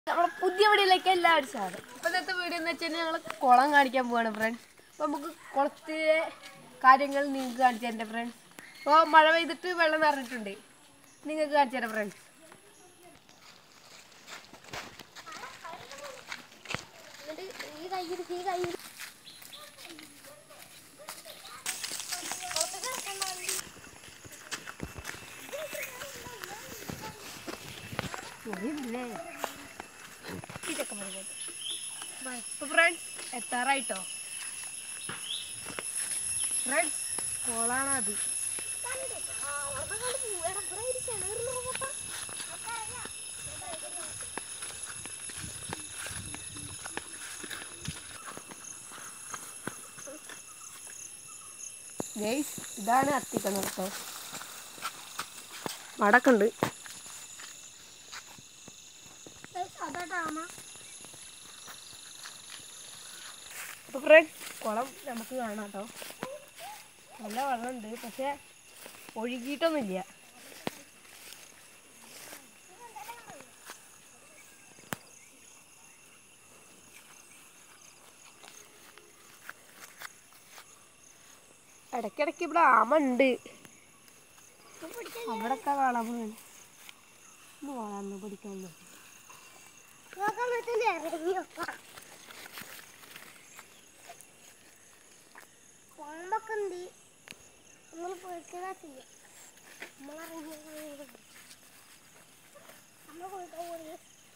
നമ്മുടെ പുതിയ വീഡിയോയിലേക്ക് എല്ലാവരും സ്വാഗതം ഇപ്പൊ ഇന്നത്തെ വീഡിയോ എന്ന് വെച്ചാൽ ഞങ്ങൾ കുളം കാണിക്കാൻ പോവാണ് ഫ്രണ്ട്സ് അപ്പൊ നമുക്ക് കുളത്തിലെ കാര്യങ്ങൾ നിങ്ങൾക്ക് കാണിച്ചു തരാം ഫ്രണ്ട്സ് അപ്പോൾ മഴ പെയ്തിട്ട് വെള്ളം നിറഞ്ഞിട്ടുണ്ട് നിങ്ങൾക്ക് കാണിച്ചു തരാം ഫ്രണ്ട്സ് ഈ കയ്യിൽ ഈ കയ്യിൽ ഇതൊക്കെ മതി അപ്പൊ ഫ്രണ്ട്സ് എത്താറായിട്ടോ ഫ്രണ്ട്സ് കോളാണ് അത് ഗൈസ് ഇതാണ് അത്തിക്കണം കേട്ടോ മടക്കുണ്ട് അപ്പൊ ഫ്രണ്ട്സ് കുളം നമുക്ക് കാണാം കേട്ടോ നല്ല വെള്ളമുണ്ട് പക്ഷെ ഒഴുകിയിട്ടൊന്നുമില്ല ഇടയ്ക്കിടയ്ക്ക് ഇവിടെ ആമ ഉണ്ട് അവിടൊക്കെ കാണാൻ പോവാണ് ഒന്ന് വളർന്ന് പിടിക്കാൻ നോക്കി കൊമ്പൊക്കെന്തി നമ്മൾ പോയിക്കില്ല നമ്മളിറങ്ങി നമ്മൾ പോയിട്ട് പോയി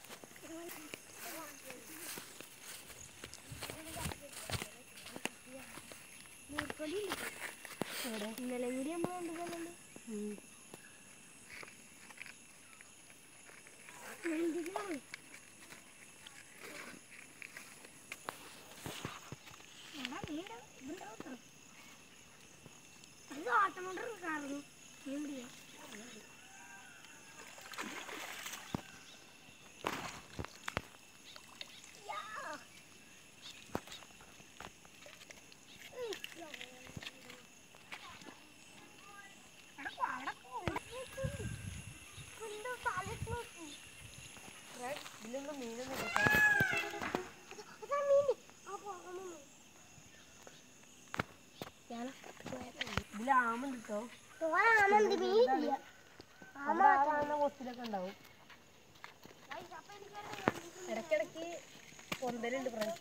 ഇന്നലെ കൂടി നമ്മൾ കൊണ്ടുപോകുന്നുണ്ട് എന്തിനാണ് എടാ, നീ ഇടാ, ഇതുണ്ടാ കേട്ടോ. അത് ഓട്ടം കൊണ്ട് കാരണം നീ പിടിയാ ഇതിലൊന്നും മീനൊന്നും ഇല്ല ഇതിൽ ആമുണ്ട് കേട്ടോ അവിടെ ആ കാണുന്ന കൊത്തിലൊക്കെ ഉണ്ടാവും ഇടയ്ക്കിടയ്ക്ക് പൊന്തലുണ്ട് ഫ്രണ്ട്സ്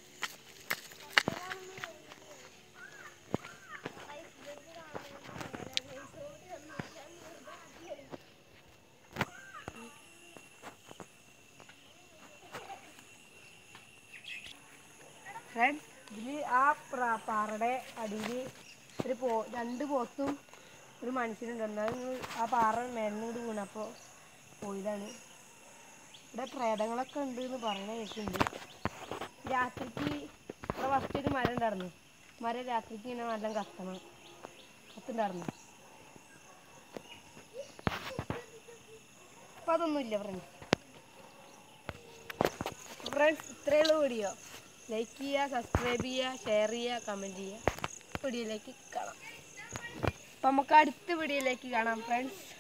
ഫ്രണ്ട്സ് ഇതിൽ ആ പ്ര- പാറയുടെ അടിയിൽ ഒരു പോ രണ്ട് പോത്തും ഒരു മനുഷ്യനുണ്ട് അത് ആ പാറ മേലിനോട് വീണപ്പോൾ പോയതാണ് ഇവിടെ പ്രേതങ്ങളൊക്കെ ഉണ്ട് എന്ന് പറയണ കേൾക്കുന്നുണ്ട് രാത്രിക്ക് ഇവിടെ ഫസ്റ്റ് ഒരു മരം ഉണ്ടായിരുന്നു മരം രാത്രിക്ക് ഇങ്ങനെ നല്ല കത്തണം കത്തുണ്ടായിരുന്നു അപ്പം അതൊന്നുമില്ല ഫ്രണ്ട്സ് ഫ്രണ്ട്സ് ഇത്രയുള്ള വീഡിയോ ലൈക്ക് ചെയ്യുക സബ്സ്ക്രൈബ് ചെയ്യുക ഷെയർ ചെയ്യുക കമൻറ്റ് ചെയ്യുക വീഡിയോയിലേക്ക് കാണാം അപ്പം നമുക്ക് അടുത്ത വീഡിയോയിലേക്ക് കാണാം ഫ്രണ്ട്സ്